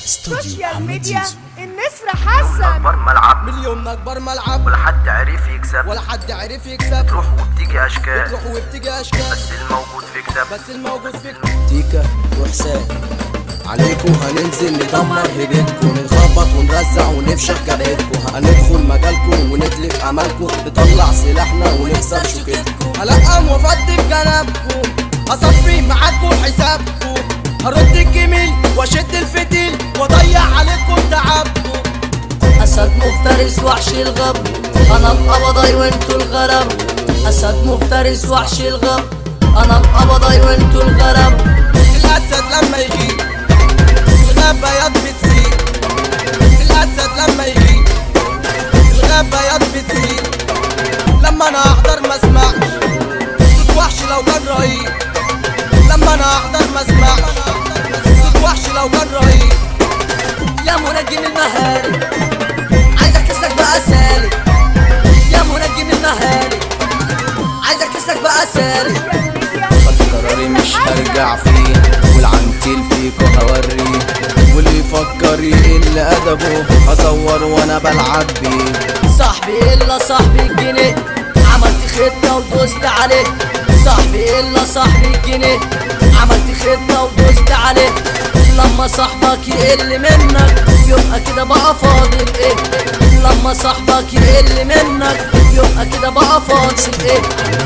سوشيال ميديا النسر حسن اكبر ملعب مليون اكبر ملعب ولا حد عرف يكسب ولا حد عرف يكسب تروح وبتيجي اشكال بتروح وبتيجي اشكال بس الموجود في كتاب بس الموجود فيك تيكا وحسين عليكم هننزل ندمر هيبتكم نخبط ونرزع ونفشخ كبتكم هندخل مجالكم ونتلف امالكم نطلع سلاحنا ونكسر شوكتكم هلقم وافضي بجنبكم هصفي معاكم حسابكم هرد الجميل واشد الفتيل واضيع عليكم تعبكم أسد مفترس وحش الغب أنا القبضاي وانتو الغرب أسد مفترس وحش الغب أنا القبضاي وانتو الغرب الاسد لما يغيب الغابة بتسيب الاسد لما يغيب الغابة بتسيب لما انا احضر ما اسمعش صوت وحش لو كان رهيب لما انا احضر ما اسمعش صوت وحش لو كان رهيب يا منجم المهاري عايزك اسلك بقى سالك يا منجم المهاري عايزك اسلك بقى سالك خدت قراري مش هرجع فيه والعنتيل فيكو هوريه واللي يفكر يقل ادبه هصور وانا بلعب بيه صاحبي الا صاحبي الجنيه عملت خطة ودوست عليه صاحبي الا صاحبي الجنيه عملت خطة ودوست عليه لما صاحبك يقل منك يبقى كده بقى فاضل ايه لما صاحبك يقل منك يبقى كده بقى فاضل ايه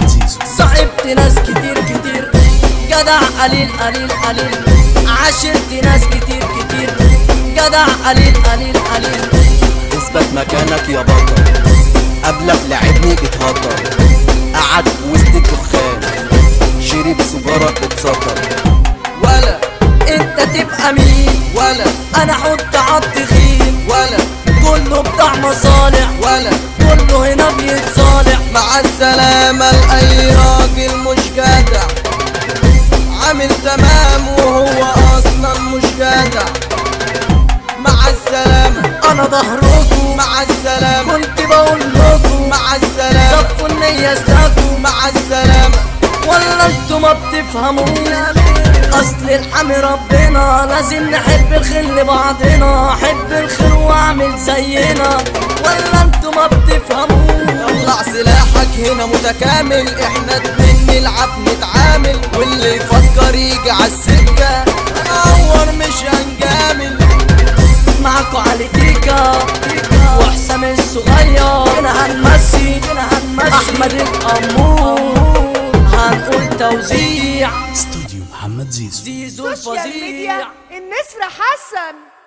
صاحبت ناس كتير كتير جدع قليل قليل قليل عاشرت ناس كتير كتير جدع قليل قليل قليل اثبت مكانك يا بطل قبلك لعبني اتهطر قعد وسط الدخان شرب سيجارة اتسطر ولا انت تبقى مين ولا انا احط عالتخين ولا كله بتاع مصالح ولا كله هنا بيتصالح مع السلامة لأي راجل مش جدع عامل تمام وهو أصلا مش جدع مع السلامة انا ظهركم مع السلامة كنت بقول لكم مع السلامة صفوا النية استاكم مع السلامة ولا انتوا ما بتفهموش اصل الحمي ربنا لازم نحب الخير لبعضنا احب الخير واعمل زينا ولا انتوا ما بتفهموش طلع سلاحك هنا متكامل احنا اتنين نلعب نتعامل واللي يفكر يجي عالسكة نور مش هنجامل معاكوا علي تيكا وحسام الصغير هنا هنمسي هنا هنمسي احمد الامور هنقول توزيع استوديو محمد زيزو زيزو سوشيال ميديا الفظيع النسر حسن